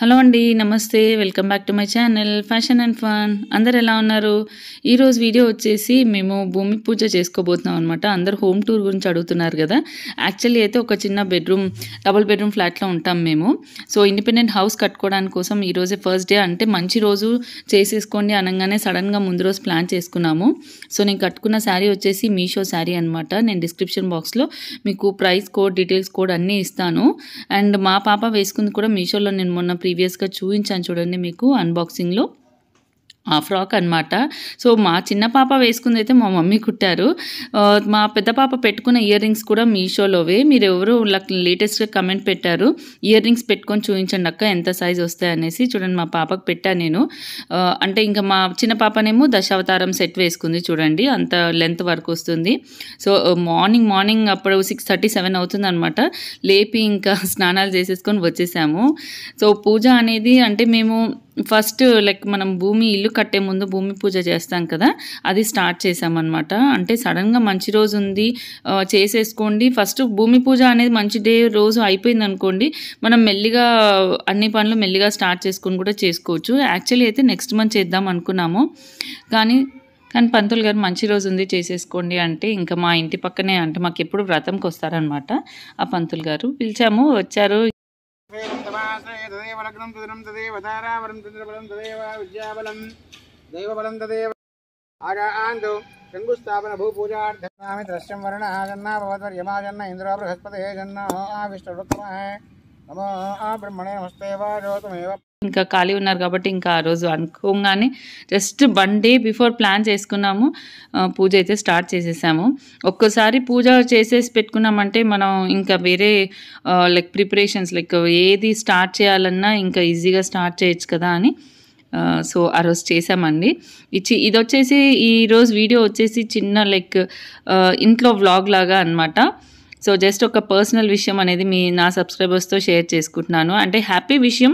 hello అండి నమస్తే welcome back to my channel fashion and fun అందరు ఎలా ఉన్నారు ఈరోజు వీడియో వచ్చేసి మేము భూమి పూజ చేసుకోబోతున్నాం అనమాట అందరు హోమ్ టూర్ గురించి అడుగుతున్నారు కదా యాక్చువల్లీ అయితే ఒక చిన్న బెడ్రూమ్ డబుల్ బెడ్రూమ్ ఫ్లాట్లో ఉంటాం మేము సో ఇండిపెండెంట్ హౌస్ కట్టుకోవడానికి కోసం ఈ రోజే ఫస్ట్ డే అంటే మంచి రోజు చేసేసుకోండి అనగానే సడన్గా ముందు రోజు ప్లాన్ చేసుకున్నాము సో నేను కట్టుకున్న శారీ వచ్చేసి మీషో శారీ అనమాట నేను డిస్క్రిప్షన్ బాక్స్లో మీకు ప్రైస్ కోడ్ డీటెయిల్స్ కోడ్ అన్నీ ఇస్తాను అండ్ మా పాప వేసుకుంది కూడా మీషోలో నేను మొన్న ప్రీవియస్గా చూపించాను చూడండి మీకు అన్బాక్సింగ్లో ఆ ఫ్రాక్ అనమాట సో మా చిన్న పాప వేసుకుంది అయితే మా మమ్మీ కుట్టారు ఆ, మా పెద్ద పాప పెట్టుకున్న ఇయర్ రింగ్స్ కూడా మీషోలోవే మీరు ఎవరు లేటెస్ట్గా కమెంట్ పెట్టారు ఇయర్ రింగ్స్ పెట్టుకొని చూపించండి అక్క ఎంత సైజ్ వస్తాయి అనేసి చూడండి మా పాపకు పెట్టాను నేను ఆ, అంటే ఇంకా మా చిన్న పాపనేమో దశావతారం సెట్ వేసుకుంది చూడండి అంత లెంత్ వరకు వస్తుంది సో మార్నింగ్ మార్నింగ్ అప్పుడు సిక్స్ థర్టీ సెవెన్ అవుతుంది అనమాట లేపి ఇంకా స్నానాలు చేసేసుకొని వచ్చేసాము సో పూజ అనేది అంటే మేము ఫస్ట్ లైక్ మనం భూమి ఇల్లు కట్టే ముందు భూమి పూజ చేస్తాం కదా అది స్టార్ట్ చేసామన్నమాట అంటే సడన్గా మంచి రోజు ఉంది ఆ, చేసేసుకోండి ఫస్ట్ భూమి పూజ అనేది మంచి డే రోజు అయిపోయింది అనుకోండి మనం మెల్లిగా అన్ని పనులు మెల్లిగా స్టార్ట్ చేసుకొని కూడా చేసుకోవచ్చు యాక్చువల్లీ అయితే నెక్స్ట్ మంత్ చేద్దాం అనుకున్నాము కానీ కానీ పంతులు గారు మంచి రోజు ఉంది చేసేసుకోండి అంటే ఇంకా మా ఇంటి పక్కనే అంటే మాకు ఎప్పుడు వ్రతంకి వస్తారనమాట ఆ పంతులు గారు పిలిచాము వచ్చారు తదేవ లగ్నం తదినం తదేవ తారావరం చంద్రబలం తదేవ విద్యాబలం దైవబలం తదేవ ఆగాందు శంకుస్థాపన భూపూజార్థామి ద్రశ్యం వర్ణ జన్న భవద్వర్యమాజన్న ఇంద్ర బృహస్పతే జన్న ఆవిష్టవృత్తమహే నమో ఆ బ్రహ్మణే నమస్తే వాజోతమేవ ఇంకా ఖాళీ ఉన్నారు కాబట్టి ఇంకా ఆ రోజు అనుకోగానే just one day before plan చేసుకున్నాము ఆ, పూజ అయితే స్టార్ట్ చేసేసాము ఒక్కసారి పూజ చేసేసి పెట్టుకున్నామంటే మనం ఇంకా వేరే లైక్ ప్రిపరేషన్స్ లైక్ ఏది స్టార్ట్ చేయాలన్నా ఇంకా ఈజీగా స్టార్ట్ చేయొచ్చు కదా అని ఆ, సో ఆ రోజు చేసామండి ఇచ్చి ఇది వచ్చేసి ఈరోజు వీడియో వచ్చేసి చిన్న లైక్ ఆ, ఇంట్లో వ్లాగ్ లాగా అన్నమాట సో జస్ట్ ఒక పర్సనల్ విషయం అనేది మీ నా సబ్స్క్రైబర్స్తో షేర్ చేసుకుంటున్నాను అంటే హ్యాపీ విషయం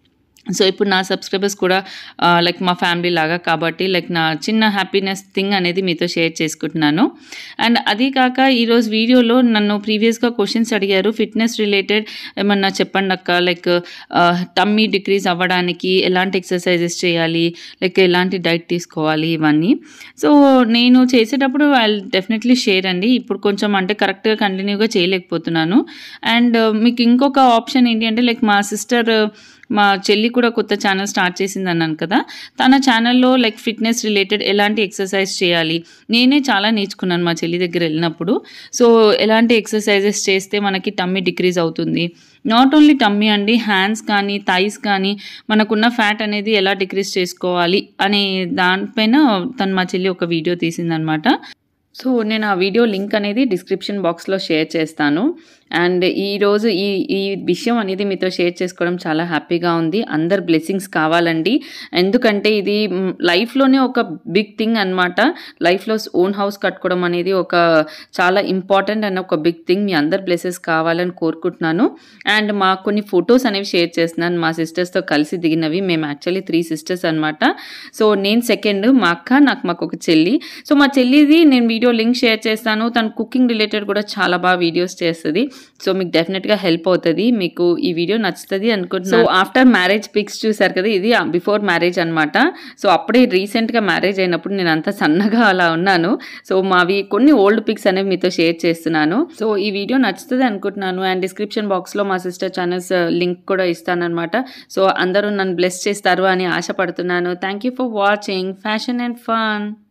సో ఇప్పుడు నా సబ్స్క్రైబర్స్ కూడా లైక్ మా ఫ్యామిలీ లాగా కాబట్టి లైక్ నా చిన్న హ్యాపీనెస్ థింగ్ అనేది మీతో షేర్ చేసుకుంటున్నాను అండ్ అది కాక ఈరోజు వీడియోలో నన్ను ప్రీవియస్గా క్వశ్చన్స్ అడిగారు ఫిట్నెస్ రిలేటెడ్ ఏమన్నా చెప్పండి అక్క లైక్ టమ్మీ డిక్రీజ్ అవ్వడానికి ఎలాంటి ఎక్సర్సైజెస్ చేయాలి లైక్ ఎలాంటి డైట్ తీసుకోవాలి ఇవన్నీ సో నేను చేసేటప్పుడు ఐ డెఫినెట్లీ షేర్ అండి ఇప్పుడు కొంచెం అంటే కరెక్ట్గా కంటిన్యూగా చేయలేకపోతున్నాను అండ్ మీకు ఇంకొక ఆప్షన్ ఏంటి అంటే లైక్ మా సిస్టర్ మా చెల్లి కూడా కొత్త ఛానల్ స్టార్ట్ చేసింది అన్నాను కదా తన ఛానల్లో లైక్ ఫిట్నెస్ రిలేటెడ్ ఎలాంటి ఎక్సర్సైజ్ చేయాలి నేనే చాలా నేర్చుకున్నాను మా చెల్లి దగ్గర వెళ్ళినప్పుడు సో ఎలాంటి ఎక్సర్సైజెస్ చేస్తే మనకి టమ్మీ డిక్రీజ్ అవుతుంది నాట్ ఓన్లీ టమ్మీ అండి హ్యాండ్స్ కానీ థైస్ కానీ మనకున్న ఫ్యాట్ అనేది ఎలా డిక్రీజ్ చేసుకోవాలి అనే దానిపైన తను మా చెల్లి ఒక వీడియో తీసిందనమాట సో నేను ఆ వీడియో లింక్ అనేది డిస్క్రిప్షన్ బాక్స్లో షేర్ చేస్తాను అండ్ ఈరోజు ఈ ఈ విషయం అనేది మీతో షేర్ చేసుకోవడం చాలా హ్యాపీగా ఉంది అందరు బ్లెస్సింగ్స్ కావాలండి ఎందుకంటే ఇది మ్, లైఫ్లోనే ఒక బిగ్ థింగ్ అనమాట లైఫ్లో ఓన్ హౌస్ కట్టుకోవడం అనేది ఒక చాలా ఇంపార్టెంట్ అండ్ ఒక బిగ్ థింగ్ మీ అందరు బ్లెసెస్ కావాలని కోరుకుంటున్నాను అండ్ మా కొన్ని ఫొటోస్ అనేవి షేర్ చేస్తున్నాను మా సిస్టర్స్తో కలిసి దిగినవి మేము యాక్చువల్లీ త్రీ సిస్టర్స్ అనమాట సో నేను సెకండ్ మా అక్క నాకు మాకు ఒక చెల్లి సో మా చెల్లిది నేను వీడియో లింక్ షేర్ చేస్తాను తను కుకింగ్ రిలేటెడ్ కూడా చాలా బాగా వీడియోస్ చేస్తుంది సో మీకు డెఫినెట్గా హెల్ప్ అవుతుంది మీకు ఈ వీడియో నచ్చుతుంది అనుకుంటున్నాను సో ఆఫ్టర్ మ్యారేజ్ పిక్స్ చూసారు కదా ఇది బిఫోర్ మ్యారేజ్ అనమాట సో అప్పుడే రీసెంట్గా మ్యారేజ్ అయినప్పుడు నేను అంత సన్నగా అలా ఉన్నాను సో మావి కొన్ని ఓల్డ్ పిక్స్ అనేవి మీతో షేర్ చేస్తున్నాను సో ఈ వీడియో నచ్చుతుంది అనుకుంటున్నాను అండ్ డిస్క్రిప్షన్ బాక్స్లో మా సిస్టర్ ఛానల్స్ లింక్ కూడా ఇస్తానన్నమాట సో అందరూ నన్ను బ్లెస్ చేస్తారు అని ఆశపడుతున్నాను thank you for watching fashion and fun